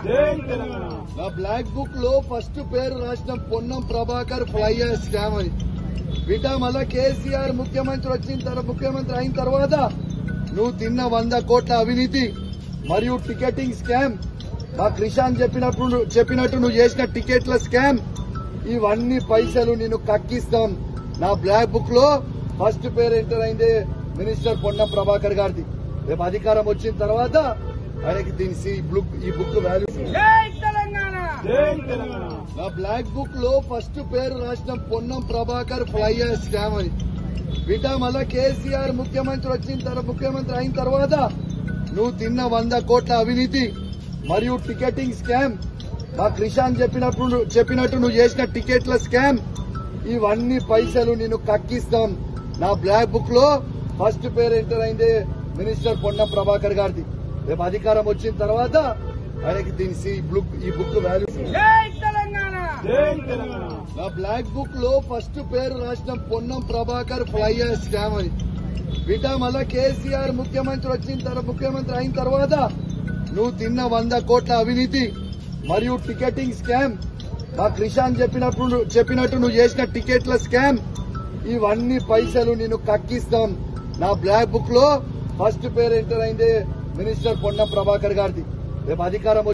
నా black book లో first పేరు రాసిన పొన్నం ప్రభాకర్ ఫ్లైయర్ స్కామ్ అని బిడ్డ మళ్ళా కేసీఆర్ ముఖ్యమంత్రి వచ్చిన తర్వాత ముఖ్యమంత్రి అయిన తర్వాత నువ్వు తిన్న వంద కోట్ల అవినీతి మరియు టికెటింగ్ స్కామ్ మా క్రిషాన్ చెప్పినప్పుడు చెప్పినట్టు నువ్వు చేసిన టికెట్ల స్కామ్ ఇవన్నీ పైసలు నేను కక్కిస్తాం నా బ్లాక్ బుక్ లో ఫస్ట్ పేరు ఎంటర్ అయింది మినిస్టర్ పొన్నం ప్రభాకర్ గారిది రేపు అధికారం వచ్చిన తర్వాత ఆయనకి దీని ఈ బుక్ ఈ బుక్ వాల్యూ జై తెలంగాణ నా బ్లాక్ బుక్ లో ఫస్ట్ పేరు రాసిన పొన్నం ప్రభాకర్ ఫ్లైయర్ స్కామ్ అని బిడ్డ మళ్ళా కేసీఆర్ ముఖ్యమంత్రి వచ్చిన తర్వాత ముఖ్యమంత్రి అయిన తర్వాత నువ్వు తిన్న వంద కోట్ల అవినీతి మరియు టికెటింగ్ స్కామ్ మా క్రిషాన్ చెప్పినప్పుడు చెప్పినట్టు నువ్వు చేసిన టికెట్ల స్కామ్ ఇవన్నీ పైసలు నేను కక్కిస్తాం నా బ్లాక్ బుక్ లో ఫస్ట్ పేరు ఎంటర్ అయింది మినిస్టర్ పొన్నం ప్రభాకర్ గారిది రేపు అధికారం వచ్చిన తర్వాత ఆయనకి దీని ఈ బుక్ ఈ బుక్ వాల్యూ జై తెలంగాణ నా బ్లాక్ బుక్ లో ఫస్ట్ పేరు రాసిన పొన్నం ప్రభాకర్ ఫ్లైయర్ స్కామ్ అని బిడ్డ మళ్ళా కేసీఆర్ ముఖ్యమంత్రి వచ్చిన తర్వాత ముఖ్యమంత్రి అయిన తర్వాత నువ్వు తిన్న వంద కోట్ల అవినీతి మరియు టికెటింగ్ స్కామ్ మా క్రిషాన్ చెప్పినప్పుడు చెప్పినట్టు నువ్వు చేసిన టికెట్ల స్కామ్ ఇవన్నీ పైసలు నేను కక్కిస్తాం నా బ్లాక్ బుక్ లో ఫస్ట్ పేరు ఎంటర్ అయింది మినిస్టర్ పొన్నం ప్రభాకర్ గారిది రేపు అధికారం